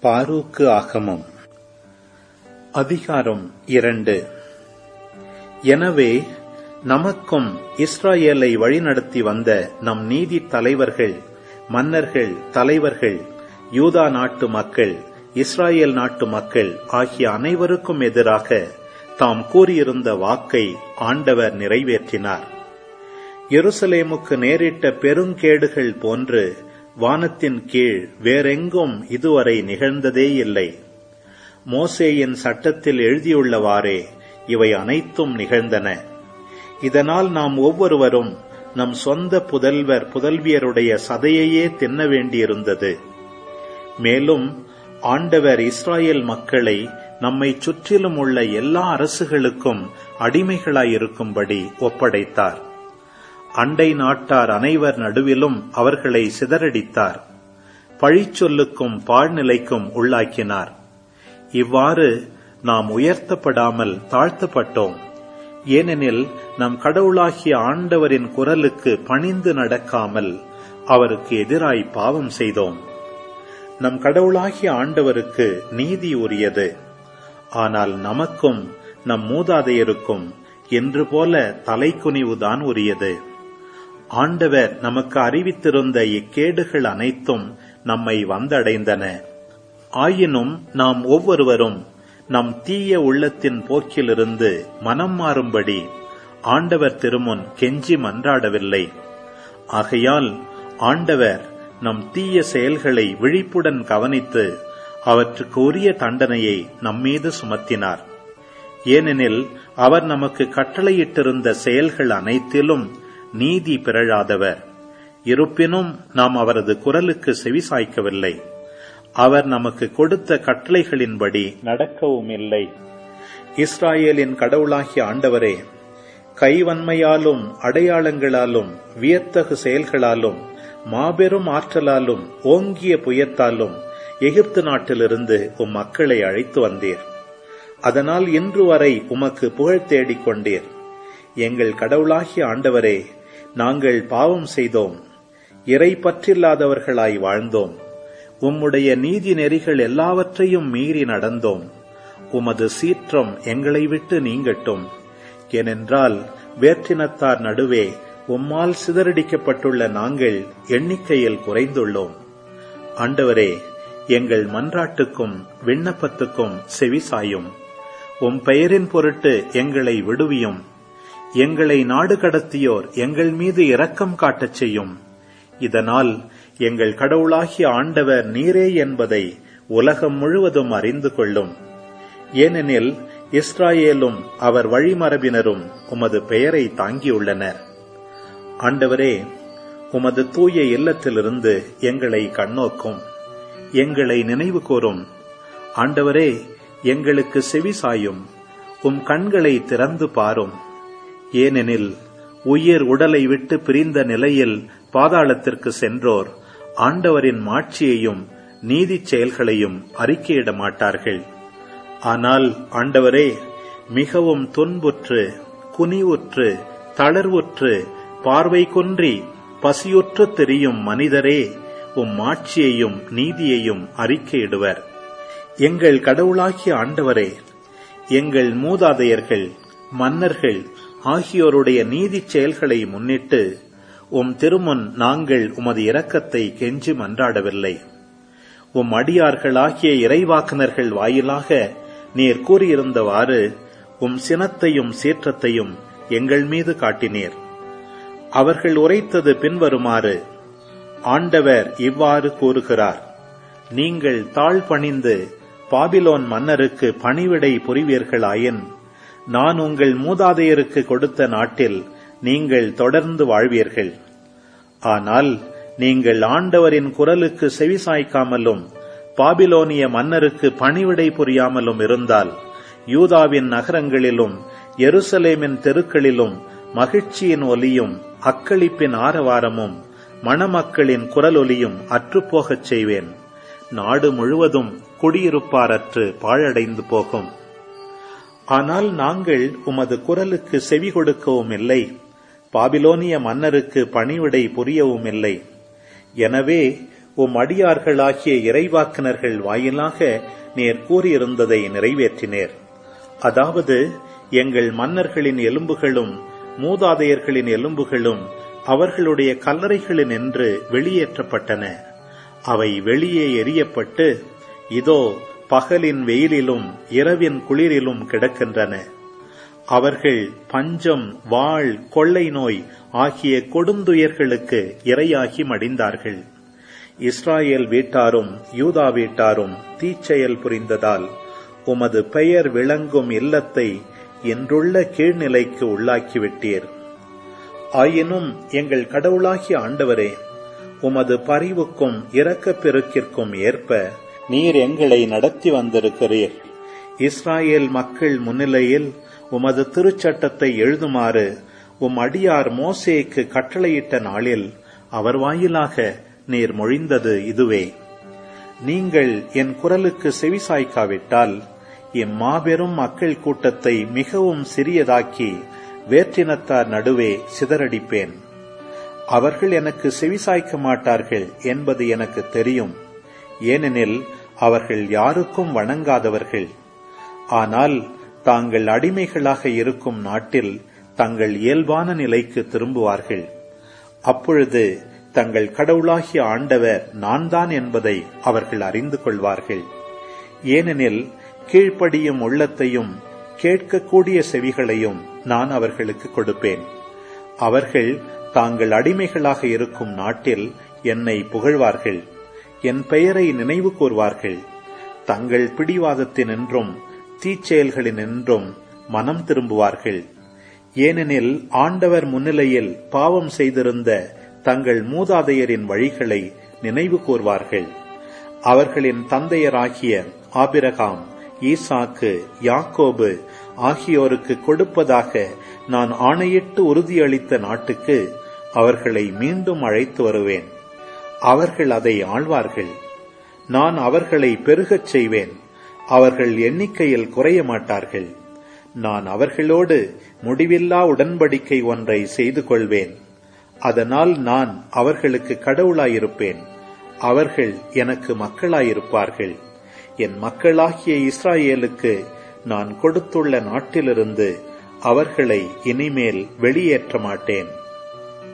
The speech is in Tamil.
பாரூக்கு ஆகமம் அதிகாரம் இரண்டு எனவே நமக்கும் இஸ்ராயேலை வழிநடத்தி வந்த நம் நீதி தலைவர்கள் மன்னர்கள் தலைவர்கள் யூதா நாட்டு மக்கள் இஸ்ராயேல் நாட்டு மக்கள் ஆகிய அனைவருக்கும் எதிராக தாம் கூறியிருந்த வாக்கை ஆண்டவர் நிறைவேற்றினார் எருசலேமுக்கு நேரிட்ட பெருங்கேடுகள் போன்று வானத்தின் கீழ் வேறெங்கும் இதுவரை நிகழ்ந்ததே இல்லை மோசேயின் சட்டத்தில் எழுதியுள்ளவாறே இவை அனைத்தும் நிகழ்ந்தன இதனால் நாம் ஒவ்வொருவரும் நம் சொந்த புதல்வர் புதல்வியருடைய சதையையே தின்ன வேண்டியிருந்தது மேலும் ஆண்டவர் இஸ்ராயேல் மக்களை நம்மை சுற்றிலும் உள்ள எல்லா அரசுகளுக்கும் அடிமைகளாயிருக்கும்படி ஒப்படைத்தார் அண்டை நாட்டார் அனைவர் நடுவிலும் அவர்களை சிதறடித்தார் பழிச்சொல்லுக்கும் பாழ்நிலைக்கும் உள்ளாக்கினார் இவ்வாறு நாம் உயர்த்தப்படாமல் தாழ்த்தப்பட்டோம் ஏனெனில் நம் கடவுளாகிய ஆண்டவரின் குரலுக்கு பணிந்து நடக்காமல் அவருக்கு எதிராய் பாவம் செய்தோம் நம் கடவுளாகிய ஆண்டவருக்கு நீதி உரியது ஆனால் நமக்கும் நம் மூதாதையருக்கும் என்று போல தலைக்குனிவுதான் உரியது ஆண்டவர் நமக்கு அறிவித்திருந்த இக்கேடுகள் அனைத்தும் நம்மை வந்தடைந்தன ஆயினும் நாம் ஒவ்வொருவரும் நம் தீய உள்ளத்தின் போக்கிலிருந்து மனம் மாறும்படி ஆண்டவர் திருமுன் கெஞ்சி மன்றாடவில்லை ஆகையால் ஆண்டவர் நம் தீய செயல்களை விழிப்புடன் கவனித்து அவற்றுக்கு உரிய தண்டனையை நம்மீது சுமத்தினார் ஏனெனில் அவர் நமக்கு கட்டளையிட்டிருந்த செயல்கள் அனைத்திலும் நீதி பிறழாதவர் இருப்பினும் நாம் அவரது குரலுக்கு செவிசாய்க்கவில்லை அவர் நமக்கு கொடுத்த கட்டளைகளின்படி நடக்கவும் இல்லை இஸ்ராயேலின் கடவுளாகிய ஆண்டவரே கைவன்மையாலும் அடையாளங்களாலும் வியத்தகு செயல்களாலும் மாபெரும் ஆற்றலாலும் ஓங்கிய புயத்தாலும் எகிப்து நாட்டிலிருந்து உம் மக்களை அழைத்து வந்தீர் அதனால் இன்று வரை உமக்கு புகழ் தேடிக் கொண்டீர் எங்கள் கடவுளாகிய ஆண்டவரே நாங்கள் பாவம் செய்தோம் இறை பற்றில்லாதவர்களாய் வாழ்ந்தோம் உம்முடைய நீதி நெறிகள் எல்லாவற்றையும் மீறி நடந்தோம் உமது சீற்றம் எங்களை விட்டு நீங்கட்டும் ஏனென்றால் வேற்றினத்தார் நடுவே உம்மால் சிதறடிக்கப்பட்டுள்ள நாங்கள் எண்ணிக்கையில் குறைந்துள்ளோம் ஆண்டவரே எங்கள் மன்றாட்டுக்கும் விண்ணப்பத்துக்கும் செவிசாயும் உம் பெயரின் பொருட்டு எங்களை விடுவியும் எங்களை நாடு கடத்தியோர் எங்கள் மீது இரக்கம் காட்டச் செய்யும் இதனால் எங்கள் கடவுளாகிய ஆண்டவர் நீரே என்பதை உலகம் முழுவதும் அறிந்து கொள்ளும் ஏனெனில் இஸ்ராயேலும் அவர் வழிமரபினரும் உமது பெயரை தாங்கியுள்ளனர் ஆண்டவரே உமது தூய இல்லத்திலிருந்து எங்களை கண்ணோக்கும் எங்களை நினைவு கூறும் ஆண்டவரே எங்களுக்கு செவி சாயும் உம் கண்களை திறந்து பாரும் ஏனெனில் உயிர் உடலை விட்டு பிரிந்த நிலையில் பாதாளத்திற்கு சென்றோர் ஆண்டவரின் மாட்சியையும் நீதி செயல்களையும் அறிக்கையிட மாட்டார்கள் ஆனால் ஆண்டவரே மிகவும் துன்புற்று குனிவுற்று தளர்வுற்று பார்வை கொன்றி பசியுற்று தெரியும் மனிதரே உம் மாட்சியையும் நீதியையும் அறிக்கையிடுவர் எங்கள் கடவுளாகிய ஆண்டவரே எங்கள் மூதாதையர்கள் மன்னர்கள் ஆகியோருடைய நீதி செயல்களை முன்னிட்டு உம் திருமுன் நாங்கள் உமது இரக்கத்தை கெஞ்சி மன்றாடவில்லை உம் அடியார்களாகிய இறைவாக்குனர்கள் வாயிலாக நீர் கூறியிருந்தவாறு உம் சினத்தையும் சீற்றத்தையும் எங்கள் மீது காட்டினீர் அவர்கள் உரைத்தது பின்வருமாறு ஆண்டவர் இவ்வாறு கூறுகிறார் நீங்கள் தாழ் பணிந்து பாபிலோன் மன்னருக்கு பணிவிடை புரிவீர்களாயின் நான் உங்கள் மூதாதையருக்கு கொடுத்த நாட்டில் நீங்கள் தொடர்ந்து வாழ்வீர்கள் ஆனால் நீங்கள் ஆண்டவரின் குரலுக்கு செவிசாய்க்காமலும் பாபிலோனிய மன்னருக்கு பணிவிடை புரியாமலும் இருந்தால் யூதாவின் நகரங்களிலும் எருசலேமின் தெருக்களிலும் மகிழ்ச்சியின் ஒலியும் அக்களிப்பின் ஆரவாரமும் மணமக்களின் குரலொலியும் அற்றுப்போகச் செய்வேன் நாடு முழுவதும் குடியிருப்பாரற்று பாழடைந்து போகும் ஆனால் நாங்கள் உமது குரலுக்கு செவி கொடுக்கவும் இல்லை பாபிலோனிய மன்னருக்கு பணிவிடை புரியவும் இல்லை எனவே உம் அடியார்களாகிய இறைவாக்கினர்கள் வாயிலாக நேர் கூறியிருந்ததை நிறைவேற்றினேர் அதாவது எங்கள் மன்னர்களின் எலும்புகளும் மூதாதையர்களின் எலும்புகளும் அவர்களுடைய கல்லறைகளில் நின்று வெளியேற்றப்பட்டன அவை வெளியே எரியப்பட்டு இதோ பகலின் வெயிலிலும் இரவின் குளிரிலும் கிடக்கின்றன அவர்கள் பஞ்சம் வாழ் கொள்ளை நோய் ஆகிய கொடுந்துயர்களுக்கு இரையாகி மடிந்தார்கள் இஸ்ராயேல் வீட்டாரும் யூதா வீட்டாரும் தீச்செயல் புரிந்ததால் உமது பெயர் விளங்கும் இல்லத்தை என்றுள்ள கீழ்நிலைக்கு உள்ளாக்கிவிட்டீர் ஆயினும் எங்கள் கடவுளாகிய ஆண்டவரே உமது பரிவுக்கும் இரக்கப் பெருக்கிற்கும் ஏற்ப நீர் எங்களை நடத்தி வந்திருக்கிறீர் இஸ்ராயேல் மக்கள் முன்னிலையில் உமது திருச்சட்டத்தை எழுதுமாறு உம் அடியார் மோசேக்கு கட்டளையிட்ட நாளில் அவர் வாயிலாக நீர் மொழிந்தது இதுவே நீங்கள் என் குரலுக்கு செவிசாய்க்காவிட்டால் இம்மாபெரும் மக்கள் கூட்டத்தை மிகவும் சிறியதாக்கி வேற்றினத்தார் நடுவே சிதறடிப்பேன் அவர்கள் எனக்கு செவிசாய்க்க மாட்டார்கள் என்பது எனக்கு தெரியும் ஏனெனில் அவர்கள் யாருக்கும் வணங்காதவர்கள் ஆனால் தாங்கள் அடிமைகளாக இருக்கும் நாட்டில் தங்கள் இயல்பான நிலைக்கு திரும்புவார்கள் அப்பொழுது தங்கள் கடவுளாகிய ஆண்டவர் நான் தான் என்பதை அவர்கள் அறிந்து கொள்வார்கள் ஏனெனில் கீழ்ப்படியும் உள்ளத்தையும் கேட்கக்கூடிய செவிகளையும் நான் அவர்களுக்கு கொடுப்பேன் அவர்கள் தாங்கள் அடிமைகளாக இருக்கும் நாட்டில் என்னை புகழ்வார்கள் என் பெயரை நினைவு கூர்வார்கள் தங்கள் பிடிவாதத்தினின்றும் தீச்செயல்களினின்றும் மனம் திரும்புவார்கள் ஏனெனில் ஆண்டவர் முன்னிலையில் பாவம் செய்திருந்த தங்கள் மூதாதையரின் வழிகளை நினைவு கூர்வார்கள் அவர்களின் தந்தையராகிய ஆபிரகாம் ஈசாக்கு யாக்கோபு ஆகியோருக்கு கொடுப்பதாக நான் ஆணையிட்டு உறுதியளித்த நாட்டுக்கு அவர்களை மீண்டும் அழைத்து வருவேன் அவர்கள் அதை ஆழ்வார்கள் நான் அவர்களை பெருகச் செய்வேன் அவர்கள் எண்ணிக்கையில் குறைய மாட்டார்கள் நான் அவர்களோடு முடிவில்லா உடன்படிக்கை ஒன்றை செய்து கொள்வேன் அதனால் நான் அவர்களுக்கு கடவுளாயிருப்பேன் அவர்கள் எனக்கு மக்களாயிருப்பார்கள் என் மக்களாகிய இஸ்ராயேலுக்கு நான் கொடுத்துள்ள நாட்டிலிருந்து அவர்களை இனிமேல் வெளியேற்ற மாட்டேன்